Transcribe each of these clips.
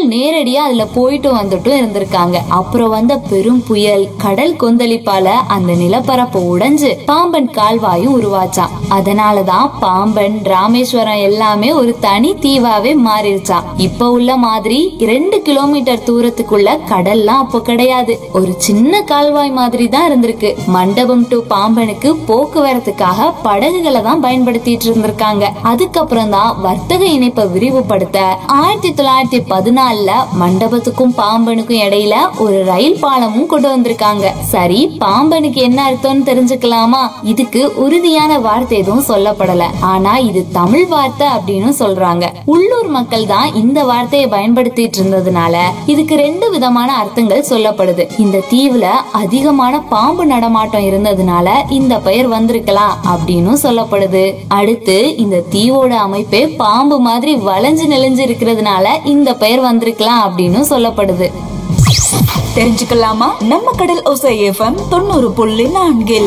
நேரடியா அதுல போயிட்டு வந்துட்டும் இருந்திருக்காங்க அப்புறம் வந்த பெரும் புயல் கடல் கொந்தளிப்பால அந்த நிலப்பரப்பு உடைஞ்சு பாம்பன் கால்வாயும் உருவாச்சாம் அதனாலதான் பாம்பன் ராமேஸ்வரம் எல்லாமே ஒரு தனி தீவாவே மாறிடுச்சாம் இப்ப உள்ள மாதிரி ரெண்டு கிலோமீட்டர் தூரத்துக்குள்ள கடல்லாம் அப்போ கிடையாது ஒரு சின்ன கால்வாய் மாதிரி தான் இருந்திருக்கு மண்டபம் டு பாம்பனுக்கு போக்குவரத்துக்காக படகுகளை தான் பயன்படுத்திட்டு இருந்திருக்காங்க அதுக்கப்புறம் தான் வர்த்தக இணைப்பை விரிவுபடுத்த ஆயிரத்தி தொள்ளாயிரத்தி பதினாலுல மண்டபத்துக்கும் பாம்பனுக்கும் இடையில ஒரு ரயில் பாலமும் கொண்டு வந்திருக்காங்க சரி பாம்பனுக்கு என்ன அர்த்தம்னு தெரிஞ்சுக்கலாமா இதுக்கு உறுதியான வார்த்தை எதுவும் சொல்லப்படல ஆனா இது தமிழ் வார்த்தை அப்படின்னு சொல்றாங்க உள்ளூர் மக்கள் தான் இந்த வார்த்தையை பயன்படுத்திட்டு இருந்ததுனால இதுக்கு ரெண்டு விதமான அர்த்தங்கள் சொல்லப்படுது இந்த தீவுல அதிகமான பாம்பு நடமாட்டம் இருந்ததுனால இந்த பெயர் வந்திருக்கலாம் அப்படின்னு சொல்லப்படுது அடுத்து இந்த தீவோட அமைப்பே பாம்பு மாதிரி வளைஞ்சு நெளிஞ்சு இருக்கிறதுனால இந்த பெயர் வந்திருக்கலாம் அப்படின்னு சொல்லப்படுது தெரிஞ்சுக்கலாமா நம்ம கடல் ஓசை எஃப்எம் தொண்ணூறு புள்ளி நான்கில்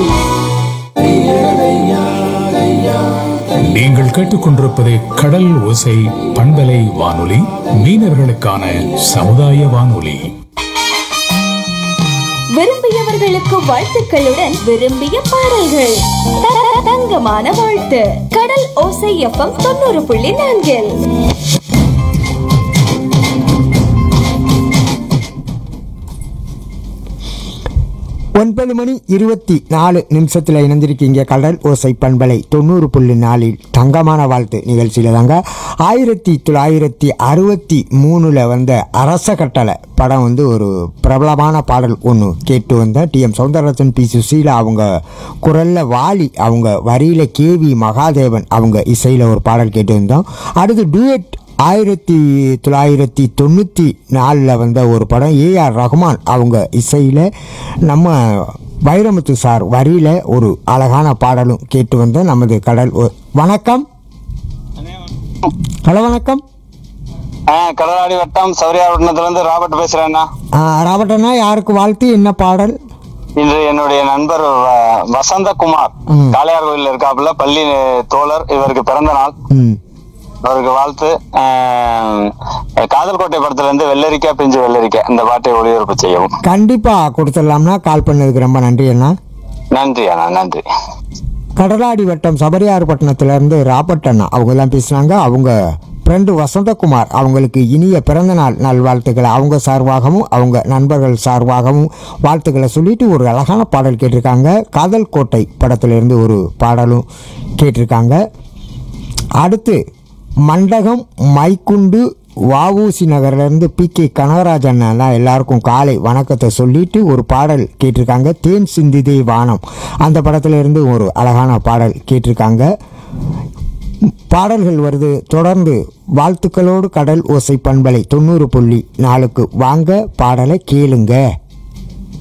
நீங்கள் கேட்டுக்கொண்டிருப்பது கடல் ஓசை பண்பலை வானொலி மீனவர்களுக்கான சமுதாய வானொலி விரும்பியவர்களுக்கு வாழ்த்துக்களுடன் விரும்பிய பாடல்கள் த- தங்கமான வாழ்த்து கடல் ஓசை எஃப்எம் தொண்ணூறு புள்ளி நான்கில் ஒன்பது மணி இருபத்தி நாலு நிமிஷத்தில் இணைந்திருக்கீங்க கடல் ஓசை பண்பலை தொண்ணூறு புள்ளி நாலில் தங்கமான வாழ்த்து நிகழ்ச்சியில் தாங்க ஆயிரத்தி தொள்ளாயிரத்தி அறுபத்தி மூணில் வந்த அரச கட்டளை படம் வந்து ஒரு பிரபலமான பாடல் ஒன்று கேட்டு வந்த டிஎம் சௌந்தரராஜன் பி சுசீலா அவங்க குரலில் வாலி அவங்க வரியில் கேவி மகாதேவன் அவங்க இசையில் ஒரு பாடல் கேட்டு வந்தோம் அடுத்து டூயட் ஆயிரத்தி தொள்ளாயிரத்தி தொண்ணூற்றி நாலில் வந்த ஒரு படம் ஏஆர் ரஹ்மான் அவங்க இசையில் நம்ம வைரமுத்து சார் வரியில் ஒரு அழகான பாடலும் கேட்டு வந்த நமது கடல் ஒ- வணக்கம் ஹலோ வணக்கம் ஆ கடலாடி வட்டம் சௌரியாவட்டணத்திலிருந்து ராபர்ட் பேசுறேண்ணா ஆ, ராபர்ட்டண்ணா யாருக்கு வாழ்த்து என்ன பாடல் இன்று என்னுடைய நண்பர் வ- வசந்தகுமார் ம். காளையார் கோயில் இருக்காப்புல பள்ளி தோழர் இவருக்கு பிறந்த நாள் ம் அவருக்கு வாழ்த்து ஆ, காதல் கோட்டை படத்துல இருந்து வெள்ளரிக்கா பிஞ்சு வெள்ளரிக்கா இந்த பாட்டை ஒளிபரப்பு செய்யவும் கண்டிப்பாக கொடுத்துடலாம்னா கால் பண்ணதுக்கு ரொம்ப நன்றி அண்ணா நன்றி அண்ணா நன்றி கடலாடி வட்டம் சபரியார்பட்டினத்திலேருந்து ராபர்ட் அண்ணா அவங்க தான் பேசுனாங்க அவங்க ஃப்ரெண்டு வசந்தகுமார் அவங்களுக்கு இனிய பிறந்தநாள் நல்வாழ்த்துக்களை அவங்க சார்பாகவும் அவங்க நண்பர்கள் சார்பாகவும் வாழ்த்துக்களை சொல்லிட்டு ஒரு அழகான பாடல் கேட்டிருக்காங்க காதல் கோட்டை படத்திலிருந்து ஒரு பாடலும் கேட்டிருக்காங்க அடுத்து மண்டகம் மைக்குண்டு வஉசி நகர்லேருந்து பி கே கனகராஜன் தான் எல்லாருக்கும் காலை வணக்கத்தை சொல்லிட்டு ஒரு பாடல் கேட்டிருக்காங்க தேன் சிந்திதே வானம் அந்த படத்துல இருந்து ஒரு அழகான பாடல் கேட்டிருக்காங்க பாடல்கள் வருது தொடர்ந்து வாழ்த்துக்களோடு கடல் ஓசை பண்பலை தொண்ணூறு புள்ளி நாலுக்கு வாங்க பாடலை கேளுங்க